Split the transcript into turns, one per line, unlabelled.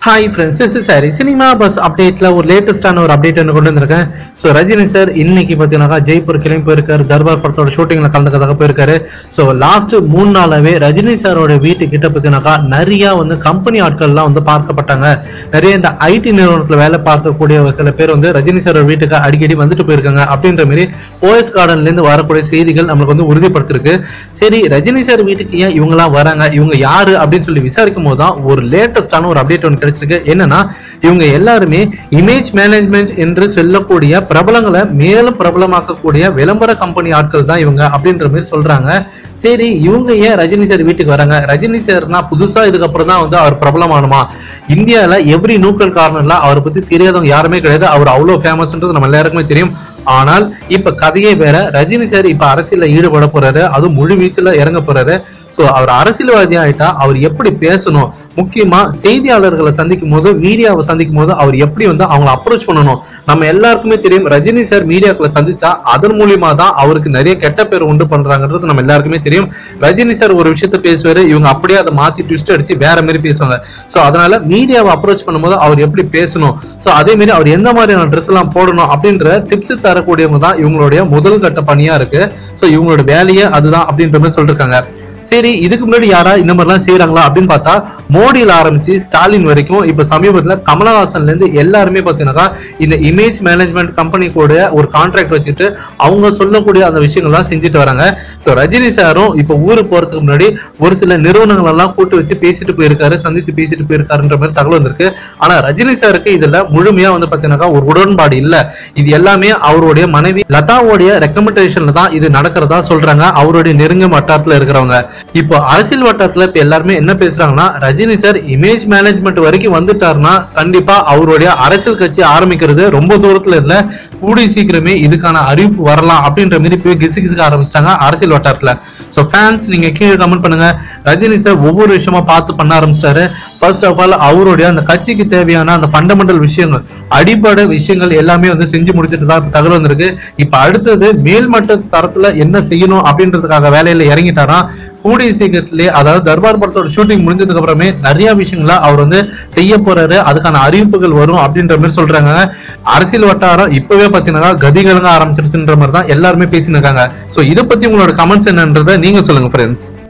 hi friends is சாரி cinema buzz அப்டேட்ல ஒரு லேட்டஸ்டான ஒரு அப்டேட் ஒன்று கொண்டு வந்திருக்கேன் ஸோ ரஜினி சார் இன்னைக்கு பார்த்தீங்கன்னா ஜெய்ப்பூர் கிளம்பி போயிருக்காரு தர்பார் படத்தோட ஷூட்டிங்ல கலந்துக்கிறதாக போயிருக்காரு ஸோ லாஸ்ட் மூணு நாளாவே ரஜினி சாரோட வீட்டு கிட்ட பார்த்தீங்கன்னாக்கா நிறைய வந்து கம்பெனி ஆட்கள்லாம் வந்து பார்க்கப்பட்டாங்க நிறைய இந்த ஐடி நிறுவனத்தில் வேலை பார்க்கக்கூடிய ஒரு சில பேர் வந்து ரஜினி சாரோட வீட்டுக்கு அடிக்கடி வந்துட்டு போயிருக்காங்க அப்படின்ற மாதிரி போயஸ் கார்டன்லேருந்து வரக்கூடிய செய்திகள் நம்மளுக்கு வந்து உறுதிப்படுத்திருக்கு சரி ரஜினி சார் வீட்டுக்கு ஏன் இவங்கலாம் வராங்க இவங்க யாரு அப்படின்னு சொல்லி விசாரிக்கும் போது தான் ஒரு லேட்டஸ்டான ஒரு அப்டேட் ஒன்று கிடைச்சிருக்கு என்னன்னா இவங்க எல்லாருமே இமேஜ் மேனேஜ்மெண்ட் என்று சொல்லக்கூடிய பிரபலங்களை மேலும் பிரபலமாக்கக்கூடிய விளம்பர கம்பெனி ஆட்கள் தான் இவங்க அப்படின்ற மாதிரி சொல்றாங்க சரி இவங்க ஏன் ரஜினி சார் வீட்டுக்கு வராங்க ரஜினி சார்னா புதுசா இதுக்கப்புறம் தான் வந்து அவர் பிரபலமானுமா இந்தியால எவ்ரி நூக்கல் காரணம்ல அவரை பத்தி தெரியாதவங்க யாருமே கிடையாது அவர் அவ்வளவு ஃபேமஸ்ன்றது நம்ம எல்லாருக்குமே தெரியும் ஆனால் இப்ப கதையே வேற ரஜினி சார் இப்ப அரசியல்ல ஈடுபட போறாரு அதுவும் முழு வீச்சுல இறங்க போறாரு சோ அவர் அரசியல்வாதி ஆயிட்டா அவர் எப்படி பேசணும் முக்கியமா செய்தியாளர்களை சந்திக்கும் போது மீடியாவை சந்திக்கும் போது அவர் எப்படி வந்து அவங்களை அப்ரோச் பண்ணணும் நம்ம எல்லாருக்குமே தெரியும் ரஜினி சார் மீடியாக்களை சந்திச்சா அதன் மூலியமா தான் அவருக்கு நிறைய கெட்ட பேர் உண்டு பண்றாங்கன்றது நம்ம எல்லாருக்குமே தெரியும் ரஜினி சார் ஒரு விஷயத்த பேசுவாரு இவங்க அப்படியே அதை மாத்தி ட்விஸ்ட் அடிச்சு வேற மாதிரி பேசுவாங்க சோ அதனால மீடியாவை அப்ரோச் பண்ணும்போது அவர் எப்படி பேசணும் சோ அதே மாதிரி அவர் எந்த மாதிரியான ட்ரெஸ் எல்லாம் போடணும் அப்படின்ற டிப்ஸ் தரக்கூடியவங்க தான் இவங்களுடைய முதல் கட்ட பணியா இருக்கு சோ இவங்களோட வேலையே அதுதான் அப்படின்ற மாதிரி சொல்லிருக்காங்க சரி இதுக்கு முன்னாடி யாரா இந்த மாதிரிலாம் செய்யறாங்களா அப்படின்னு பார்த்தா மோடியில ஆரம்பிச்சு ஸ்டாலின் வரைக்கும் இப்ப சமீபத்துல கமலஹாசன்ல இருந்து எல்லாருமே பாத்தீங்கன்னா இந்த இமேஜ் மேனேஜ்மெண்ட் கம்பெனி கூட ஒரு கான்ட்ராக்ட் வச்சுட்டு அவங்க சொல்லக்கூடிய அந்த விஷயங்கள்லாம் செஞ்சுட்டு வராங்க சோ ரஜினி சாரும் இப்ப ஊருக்கு போறதுக்கு முன்னாடி ஒரு சில நிறுவனங்கள் எல்லாம் கூட்டு வச்சு பேசிட்டு போயிருக்காரு சந்திச்சு பேசிட்டு போயிருக்காருன்ற மாதிரி தகவல் வந்திருக்கு ஆனா ரஜினி சாருக்கு இதுல முழுமையா வந்து பாத்தீங்கன்னா ஒரு உடன்பாடு இல்ல இது எல்லாமே அவருடைய மனைவி லதாவுடைய ரெக்கமெண்டேஷன்ல தான் இது நடக்கிறதா சொல்றாங்க அவருடைய நெருங்க வட்டாரத்துல இருக்கிறவங்க இப்போ அரசியல் வட்டாரத்துல இப்ப எல்லாருமே என்ன பேசுறாங்கன்னா ரஜினி சார் இமேஜ் மேனேஜ்மெண்ட் வரைக்கும் வந்துட்டாருன்னா கண்டிப்பா அவருடைய அரசியல் கட்சி ஆரம்பிக்கிறது ரொம்ப தூரத்துல இல்ல கூடி சீக்கிரமே இதுக்கான அறிவிப்பு வரலாம் அப்படின்ற மாதிரி போய் கிசு கிசுக்க ஆரம்பிச்சிட்டாங்க அரசியல் வட்டாரத்துல ஸோ ஃபேன்ஸ் நீங்க கீழே கமெண்ட் பண்ணுங்க ரஜினி சார் ஒவ்வொரு விஷயமா பார்த்து பண்ண ஆரம்பிச்சிட்டாரு ஃபர்ஸ்ட் ஆஃப் ஆல் அவருடைய அந்த கட்சிக்கு தேவையான அந்த ஃபண்டமெண்டல் விஷயங்கள் அடிப்படை விஷயங்கள் எல்லாமே வந்து செஞ்சு முடிச்சிட்டு தான் இப்ப தகவல் வந்திருக்கு இப்ப அடுத்தது மேல்மட்ட தரத்துல என்ன செய்யணும் அப்படின்றதுக்காக வேலையில இறங்கிட்டாரா கூடிய சீக்கிரத்திலே அதாவது தர்பார் படத்தோட ஷூட்டிங் முடிஞ்சதுக்கு அப்புறமே நிறைய விஷயங்கள அவர் வந்து செய்ய போறாரு அதுக்கான அறிவிப்புகள் வரும் அப்படின்ற மாதிரி சொல்றாங்க அரசியல் வட்டாரம் இப்பவே பாத்தீங்கன்னா கதிகலங்க ஆரம்பிச்சிருச்சுன்ற மாதிரி தான் எல்லாருமே பேசின்னு இருக்காங்க சோ இதை பத்தி உங்களோட கமெண்ட்ஸ் என்னன்றதை நீங்க சொல்லுங்க ஃப்ரெண்ட்ஸ்